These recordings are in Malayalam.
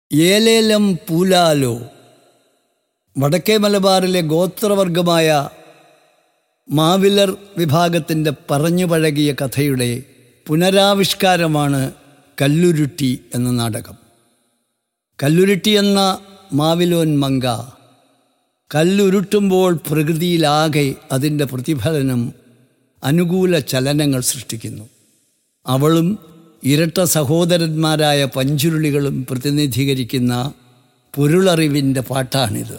ഏലേലം പൂലാലോ വടക്കേ മലബാറിലെ ഗോത്രവർഗമായ മാവിലർ വിഭാഗത്തിൻ്റെ പറഞ്ഞു പഴകിയ കഥയുടെ പുനരാവിഷ്കാരമാണ് കല്ലുരുട്ടി എന്ന നാടകം കല്ലുരുട്ടി എന്ന മാവിലോൻ മങ്ക കല്ലുരുട്ടുമ്പോൾ പ്രകൃതിയിലാകെ അതിൻ്റെ പ്രതിഫലനം അനുകൂല ചലനങ്ങൾ സൃഷ്ടിക്കുന്നു അവളും ഇരട്ട സഹോദരന്മാരായ പഞ്ചുരുളികളും പ്രതിനിധീകരിക്കുന്ന പൊരുളറിവിൻ്റെ പാട്ടാണിത്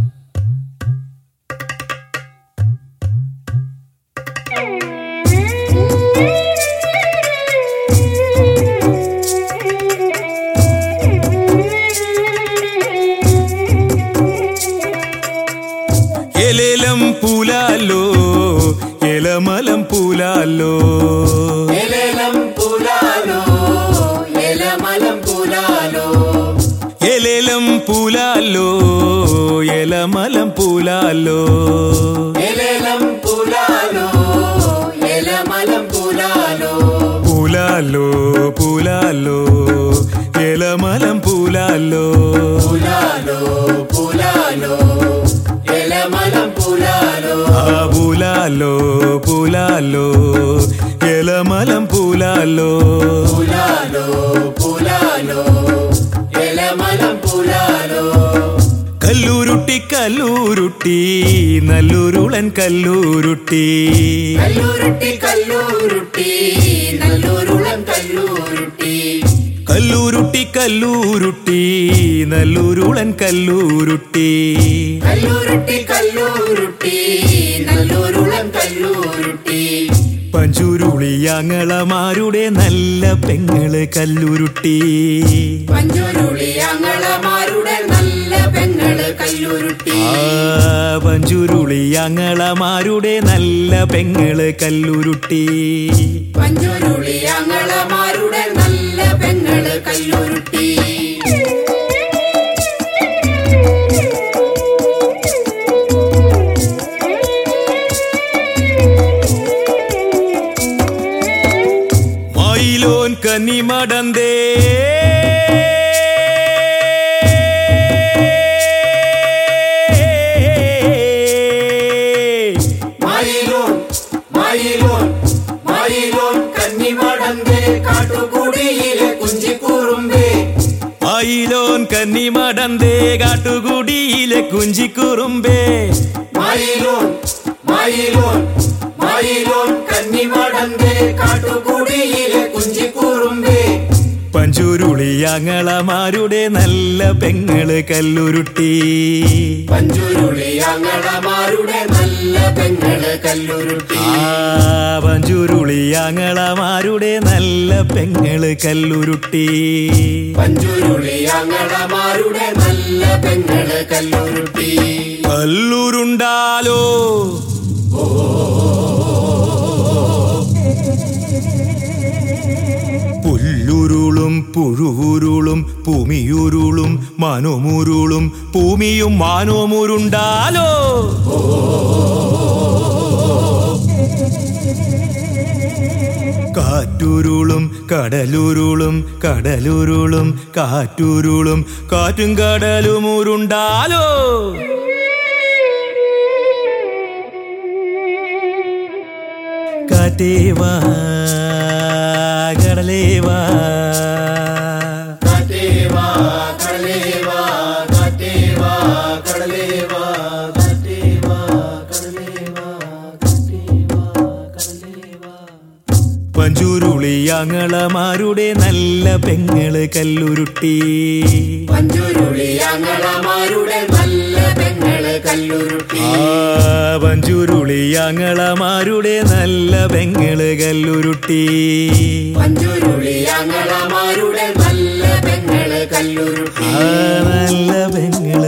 എലേലം പൂലാലോ എലമലം പൂലാലോ എലേലം പൂലാലോ എലമലം പൂലാലോ എലേലം പൂലാലോ എലമലം പൂലാലോ എലേലം പൂലാലോ എലമലം പൂലാലോ പൂലാലോ പൂലാലോ എലമലം പൂലാലോ പൂലാലോ പൂലാലോ എലമലം പൂലാലോ ആ പൂലാലോ പൂലാലോ എലമലം പൂലാലോ പൂലാലോ പൂലാലോ എലമലം പൂലാലോ കല്ലൂരുട്ടി കല്ലൂരുട്ടി നല്ലൂരുളൻ കല്ലൂരുട്ടി കല്ലൂരുട്ടി കല്ലൂരുട്ടി നല്ലൂരുളം കല്ലൂരുട്ടി കല്ലൂരുട്ടി കല്ലൂരുട്ടി നല്ലൂരുളൻ കല്ലൂരുട്ടി കല്ലൂരുട്ടി കല്ലൂരുട്ടി നല്ലൂരുളം കല്ലൂരുട്ടി പഞ്ചുരുളിയാങ്ങളമാരുടെ നല്ല പെങ്ങള് കല്ലൂരുട്ടി പഞ്ചുരുളി അങ്ങളമാരുടെ നല്ല പെങ്ങള് കല്ലൂരുട്ടി ആ പഞ്ചുരുളിയാങ്ങളമാരുടെ നല്ല പെങ്ങള് കല്ലൂരുട്ടി പഞ്ചുരുളി അങ്ങളമാരുടെ നല്ല പെങ്ങള് കല്ലൂരുട്ടി മായിലോൻ കന്നിമടന്തേ മായിലോൻ മായിലോൻ മായിലോൻ കന്നിമടന്തേ കാട്ടുകൂടിയിലെ കുഞ്ചിക്കൂറുമ്പേ മായിലോൻ കന്നിമടന്തേ കാട്ടുകുടിയിലെ കുഞ്ചിക്കുറുമ്പേ മായിലോൻ മായിലോൻ മായിലോൻ കന്നിമടന്തേ കാട്ടുകൂടിയിലെ കുഞ്ചിക്കൂറുമ്പേ പഞ്ചുരുളിയാങ്ങളമാരുടെ നല്ല പെങ്ങള് കല്ലുരുട്ടി പഞ്ചുരുളി അങ്ങളമാരുടെ നല്ല പെങ്ങള് കല്ലുരുട്ടി ആ പഞ്ചുരുളിയാങ്ങളമാരുടെ നല്ല പെങ്ങള് കല്ലുരുട്ടി പഞ്ചുരുളി അങ്ങളമാരുടെ നല്ല പെങ്ങള് കല്ലുരുട്ടി കല്ലുരുണ്ടാലോ പുല്ലുരുളും പുഴുവുരുളും ഭൂമിയുരുളും മനോമുരുളും ഭൂമിയും മാനോമുരുണ്ടാലോ കാറ്റുരുളും കടലുരുളും കടലുരുളും കാറ്റുരുളും കാറ്റും കടലും ഉരുണ്ടാലോ കാറ്റേവാ കടലേവാ കാറ്റേവാ കടലേവാ കാറ്റേവാ കടലേവാ കാറ്റേവാ കടലേവാ കാറ്റേവാ കടലേവാ പഞ്ചുരുളിയാങ്ങളമാരുടെ നല്ല പെങ്ങള് കല്ലുരുട്ടി പഞ്ചുരുളി അങ്ങളമാരുടെ നല്ല പെങ്ങള് കല്ലുരുട്ടി ആ പഞ്ചുരുളിയാങ്ങളമാരുടെ നല്ല പെങ്ങള് കല്ലുരുട്ടി പഞ്ചുരുളി അങ്ങളമാരുടെ നല്ല പെങ്ങള് കല്ലുരുട്ടി ആ നല്ല പെങ്ങള്